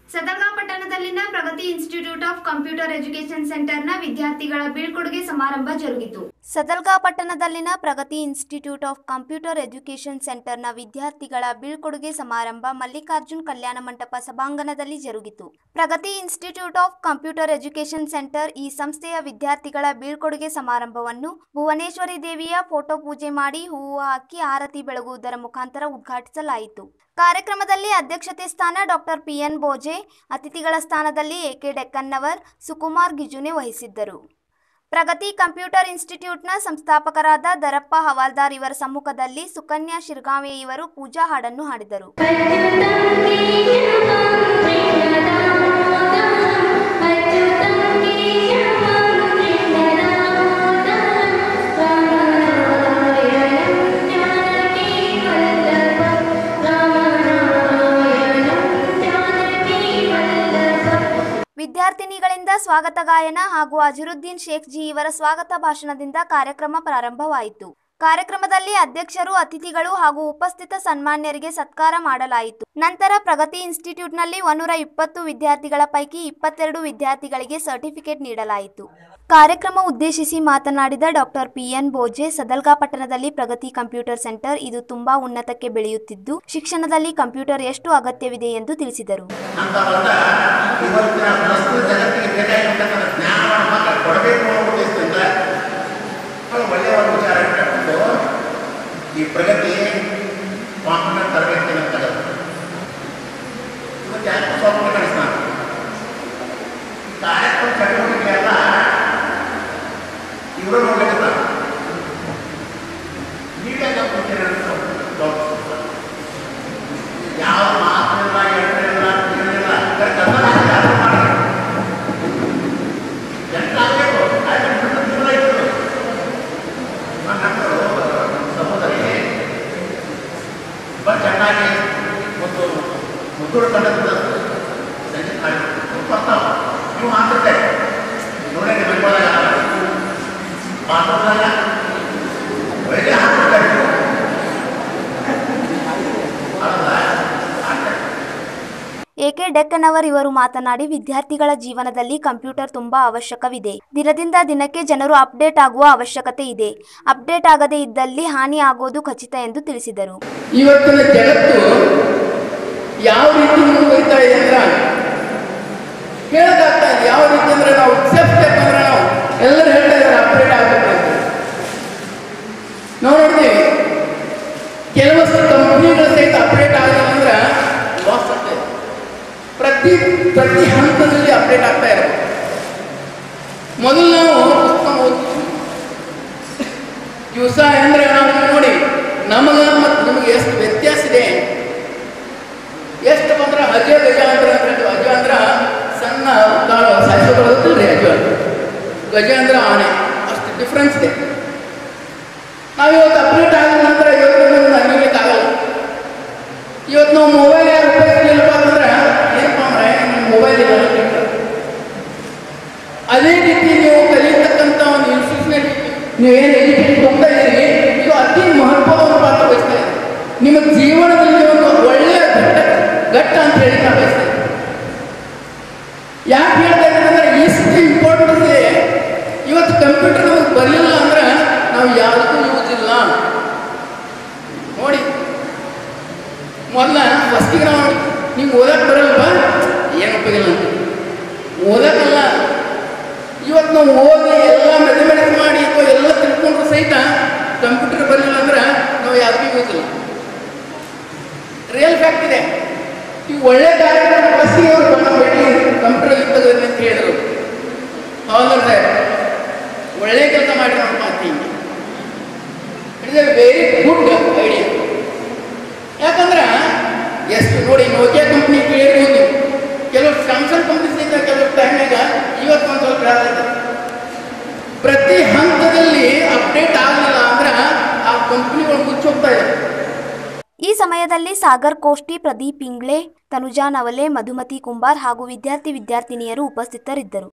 ಸದರ್ಗಾ ಪಟ್ಟಣದಲ್ಲಿನ Pragati institute of computer education ಸೆಂಟರ್ನ ವಿದ್ಯಾರ್ಥಿಗಳ ಬೀಳ್ಕೊಡುಗೆ ಸಮಾರಂಭ ಜರುಗಿತು ಸದಲ್ಗಾ ಪಟ್ಟಣದಲ್ಲಿನ Pragati institute of computer education ಸೆಂಟರ್ನ ವಿದ್ಯಾರ್ಥಿಗಳ ಬೀಳ್ಕೊಡುಗೆ ಸಮಾರಂಭ ಮಲ್ಲಿಕಾರ್ಜುನ್ ಕಲ್ಯಾಣ ಮಂಟಪ ಸಭಾಂಗಣದಲ್ಲಿ ಜರುಗಿತು Pragati institute of computer education centre ಈ ಸಂಸ್ಥೆಯ ವಿದ್ಯಾರ್ಥಿಗಳ ಬೀಳ್ಕೊಡುಗೆ ಸಮಾರಂಭವನ್ನು ಭುವನೇಶ್ವರಿ ದೇವಿಯ ಫೋಟೋ ಪೂಜೆ ಮಾಡಿ ಹೂವು ಹಾಕಿ ಆರತಿ ಬೆಳಗುವುದರ ಮುಖಾಂತರ ಉದ್ಘಾಟಿಸಲಾಯಿತು ಕಾರ್ಯಕ್ರಮದಲ್ಲಿ ಅಧ್ಯಕ್ಷತೆ ಸ್ಥಾನ ಡಾಕ್ಟರ್ ಪಿಎನ್ ಬೋಜೆ ಅತಿಥಿಗಳ ಸ್ಥಾನದಲ್ಲಿ ಎಕೆ ಡೆಕ್ಕನ್ನವರ್ ಸುಕುಮಾರ್ ಗಿಜುನೆ ವಹಿಸಿದ್ದರು ಪ್ರಗತಿ ಕಂಪ್ಯೂಟರ್ ಇನ್ಸ್ಟಿಟ್ಯೂಟ್ನ ಸಂಸ್ಥಾಪಕರಾದ ದರಪ್ಪ ಹವಾಲ್ದಾರ್ ಇವರ ಸಮ್ಮುಖದಲ್ಲಿ ಸುಕನ್ಯಾ ಶಿರ್ಗಾವೆ ಇವರು ಪೂಜಾ ಹಾಡನ್ನು ಹಾಡಿದರು ವಿದ್ಯಾರ್ಥಿನಿಗಳಿಂದ ಸ್ವಾಗತ ಗಾಯನ ಹಾಗೂ ಅಜರುದ್ದೀನ್ ಶೇಖ್ ಜಿ ಇವರ ಸ್ವಾಗತ ಭಾಷಣದಿಂದ ಕಾರ್ಯಕ್ರಮ ಪ್ರಾರಂಭವಾಯಿತು ಕಾರ್ಯಕ್ರಮದಲ್ಲಿ ಅಧ್ಯಕ್ಷರು ಅತಿಥಿಗಳು ಹಾಗೂ ಉಪಸ್ಥಿತ ಸನ್ಮಾನ್ಯರಿಗೆ ಸತ್ಕಾರ ಮಾಡಲಾಯಿತು ನಂತರ ಪ್ರಗತಿ ಇನ್ಸ್ಟಿಟ್ಯೂಟ್ನಲ್ಲಿ ಒಂದೂರ ಇಪ್ಪತ್ತು ವಿದ್ಯಾರ್ಥಿಗಳ ಪೈಕಿ ಇಪ್ಪತ್ತೆರಡು ವಿದ್ಯಾರ್ಥಿಗಳಿಗೆ ಸರ್ಟಿಫಿಕೇಟ್ ನೀಡಲಾಯಿತು ಕಾರ್ಯಕ್ರಮ ಉದ್ದೇಶಿಸಿ ಮಾತನಾಡಿದ ಡಾಕ್ಟರ್ ಪಿಎನ್ ಬೋಜೆ ಸದಲ್ಗಾ ಪಟ್ಟಣದಲ್ಲಿ ಪ್ರಗತಿ ಕಂಪ್ಯೂಟರ್ ಸೆಂಟರ್ ಇದು ತುಂಬಾ ಉನ್ನತಕ್ಕೆ ಬೆಳೆಯುತ್ತಿದ್ದು ಶಿಕ್ಷಣದಲ್ಲಿ ಕಂಪ್ಯೂಟರ್ ಎಷ್ಟು ಅಗತ್ಯವಿದೆ ಎಂದು ತಿಳಿಸಿದರು ಅಂತ ಬಂದ ಇವತ್ತಿನ ಪ್ರಸ್ತುತ ಜಗತ್ತಿಗೆ ಬೇಕಾಗಿರ್ತಕ್ಕಂಥ ಜ್ಞಾನವನ್ನು ಮಾತ್ರ ಕೊಡಬೇಕು ಅನ್ನೋ ಉದ್ದೇಶದಿಂದ ಅದು ಒಳ್ಳೆಯ ಒಂದು ವಿಚಾರ ಇಟ್ಕೊಂಡು ಈ ಪ್ರಗತಿ ಕಾಂಪ್ಯೂಟರ್ ತರಬೇತಿಯನ್ನು ತಗದು ಇವತ್ತು ಯಾಕೆ ಸ್ವಲ್ಪ ಕಳಿಸ್ತಾನೆ ಕಾರ್ಯಕ್ರಮ ಚಟುವಟಿಕೆ ಎಲ್ಲ ಇವರು ನೋಡ್ಲಿಕ್ಕೆ ನೀಟಾಗಿ ಯಾವ ಮಾತಿಲ್ಲ ಎಂಟ್ರಿಲ್ಲ ಏನಿಲ್ಲ ಕನ್ನಡ ಯಾರು ಮಾಡಿ ಎಂಟಾಗಬೇಕು ನಮ್ಮದು ಸಹೋದರಿ ತುಂಬ ಚೆನ್ನಾಗಿ ಒಂದು ಮುದ್ದುರು ಕಂಡದ ಸಂಗೀತ ಹಾಡಿದ್ರು ಬರ್ತಾವ ನೀವು ಮಾತಾಡ್ತೆ ನೋಡೇ ಮೈಕೊಳ್ಳಾಗ ಮಾತಾಡಿದಾಗ ಒಳ್ಳೆ ಹಾಕ್ತಾರೆ ಅಲ್ಲ ಹಾಕ್ತಾರೆ ಎಕೆ ಡೆಕ್ಕನವರ್ ಇವರು ಮಾತನಾಡಿ ವಿದ್ಯಾರ್ಥಿಗಳ ಜೀವನದಲ್ಲಿ ಕಂಪ್ಯೂಟರ್ ತುಂಬಾ ಅವಶ್ಯಕವಿದೆ ದಿನದಿಂದ ದಿನಕ್ಕೆ ಜನರು ಅಪ್ಡೇಟ್ ಆಗುವ ಅವಶ್ಯಕತೆ ಇದೆ ಅಪ್ಡೇಟ್ ಆಗದೇ ಇದ್ದಲ್ಲಿ ಹಾನಿ ಆಗೋದು ಖಚಿತ ಎಂದು ತಿಳಿಸಿದರು ಇವತ್ತಿನ ಜಗತ್ತು ಯಾವ ರೀತಿ ಮುಂದುವರಿತಾ ಇದೆ ಅಂದ್ರೆ ಹೇಳೋದಾಗ್ತಾ ಇದೆ ಯಾವ ರೀತಿ ಅಂದ್ರೆ ನಾವು ಸ್ಟೆಪ್ ಸ್ಟೆಪ್ ಅಂದ್ರೆ ನಾವು ಎಲ್ಲರೂ ಹೇಳ್ತಾ ಇದ್ದಾರೆ ಅಪ್ಡೇಟ್ ಆಗಬೇಕು ಅಂತ ನಾವು ನೋಡ್ತೀವಿ ಕೆಲವಷ್ಟು ಕಂಪ್ನಿಗಳು ಸಹಿತ ಅಪ್ಡೇಟ್ ಆಗಲಿಲ್ಲ ಅಂದ್ರೆ ಲಾಸ್ ಆಗ್ತಾ ಇದೆ ಪ್ರತಿ ಪ್ರತಿ ಹಂತದಲ್ಲಿ ಅಪ್ಡೇಟ್ ಆಗ್ತಾ ಇರಬೇಕು ಮೊದಲು ನಾವು ಪುಸ್ತಕ ಓದ್ತೀವಿ ದಿವಸ ಅಂದ್ರೆ ನಾವು ನೋಡಿ ನಮಗ ಮತ್ತು ನಿಮಗೆ ಎಷ್ಟು ವ್ಯತ್ಯಾಸ ಇದೆ ಎಷ್ಟು ಬಂದ್ರೆ ಅಜ ಗಜ ಅಂದ್ರೆ ಅಂದ್ರೆ ಅಜ ಅಂದ್ರ ಸಣ್ಣ ಕಾಳು ಸಾಯಿಸೋದು ಗೊತ್ತಿಲ್ರಿ ಅಜ ಗಜ ಅಂದ್ರೆ ಆನೆ ಅಷ್ಟು ಡಿಫ್ರೆನ್ಸ್ ಇದೆ ನಾವು ಇವತ್ತು ಅಪ್ಡೇಟ್ ಆದ ನಂತರ ಇವತ್ತು ಅನ್ಲಿಕ್ಕೆ ಆಗಲ್ಲ ಇವತ್ತು ನಾವು ಮೊಬೈಲ್ ಯಾರು ಉಪಯೋಗಿಸಲಿಲ್ಲಪ್ಪ ಅಂತಂದ್ರೆ ಏನಪ್ಪ ಅಂದ್ರೆ ನಿಮ್ಮ ಮೊಬೈಲ್ ಅದೇ ರೀತಿ ನೀವು ಕಲಿಯತಕ್ಕಂಥ ಒಂದು ಇನ್ಸ್ಟಿಟ್ಯೂಷನಲ್ಲಿ ನೀವೇನು ಎಜುಕೇಶನ್ ಹೋಗ್ತಾ ಇದ್ದೀರಿ ಇದು ಅತಿ ಮಹತ್ವವನ್ನು ಪಾತ್ರ ವಹಿಸ್ತಾ ಇದೆ ನಿಮ್ಮ ಜೀವನದಲ್ಲಿ ಒಂದು ಒಳ್ಳೆಯ ಘಟ್ಟ ಘಟ್ಟ ಅಂತ ಹೇಳಿ ನಾವು ಬಯಸ್ತಾ ಇದ್ದೀವಿ ಯಾಕೆ ಹೇಳ್ತಾ ಇದ್ದೀನಿ ಅಂದ್ರೆ ಇಷ್ಟು ಇಂಪಾರ್ಟೆನ್ಸ್ ಇದೆ ಇವತ್ತು ಕಂಪ್ಯೂಟರ್ ನಮಗೆ ಬರಲಿಲ್ಲ ಅಂದ್ರೆ ನಾವು ಯಾವುದಕ್ಕೂ ಯೂಸ್ ಇಲ್ಲ ನೋಡಿ ಮೊದಲ ಫಸ್ಟಿಗೆ ನಾವು ನೋಡಿ ನಿಮ್ಗೆ ಓದಕ್ಕೆ ಬರಲ್ವಾ ಏನು ಉಪಯೋಗಿಲ್ಲ ಅಂತ ಓದಕ್ಕಲ್ಲ ಇವತ್ತು ನಾವು ಓದಿ ಎಲ್ಲ ಮೆಥಮೆಟಿಕ್ಸ್ ಮಾಡಿ ಅಥವಾ ಎಲ್ಲ ತಿಳ್ಕೊಂಡ್ರು ಸಹಿತ ಕಂಪ್ಯೂಟರ್ ಬರಲಿಲ್ಲ ಅಂದ್ರೆ ನಾವು ಯಾವುದಕ್ಕೂ ಯೂಸ್ ಇಲ್ಲ ರಿಯಲ್ ಫ್ಯಾಕ್ಟ್ ಇದೆ ಈ ಒಳ್ಳೆ ಕಾರ್ಯಕ್ರಮ ಫಸ್ಟಿಗೆ ಅವರು ಬಂದು ಭೇಟಿ ಕಂಪ್ಯೂಟರ್ ಇರ್ತದೆ ಅಂತ ಹೇಳಿದ್ರು ಹೌದಲ್ಲ ಸರ್ ಒಳ್ಳೆ ಕೆಲಸ ಮಾಡಿ ನಮ್ಮ ಅಂತೀನಿ it is very good idea ಯಾಕಂದ್ರೆ ಎಷ್ಟು ನೋಡಿ ನೋಕಿಯಾ ಕಂಪ್ನಿ ಕೇಳಿರ್ಬೋದು ನೀವು ಕೆಲವು ಸ್ಯಾಮ್ಸಂಗ್ ಕಂಪ್ನಿ ಸಹಿತ ಕೆಲವು ಟೈಮ್ನಾಗ ಇವತ್ತು ಒಂದು ಸ್ವಲ್ಪ ಹೇಳತ್ತೆ ಪ್ರತಿ ಹಂತದಲ್ಲಿ ಅಪ್ಡೇಟ್ ಆಗಲಿಲ್ಲ ಅಂದ್ರೆ ಆ ಕಂಪ್ನಿಗಳು ಮುಚ್ಚೋಗ್ತಾ ಇದೆ ಈ ಸಮಯದಲ್ಲಿ ಸಾಗರ್ ಕೋಷ್ಟಿ ಪ್ರದೀಪ್ ಇಂಗ್ಳೆ ತನುಜಾ ನವಲೆ ಮಧುಮತಿ ಕುಂಬಾರ್ ಹಾಗೂ ವಿದ್ಯಾರ್ಥಿ ವಿದ್ಯಾರ್ಥಿನಿಯರು ಉಪಸ್ಥಿತರಿದ್ದರು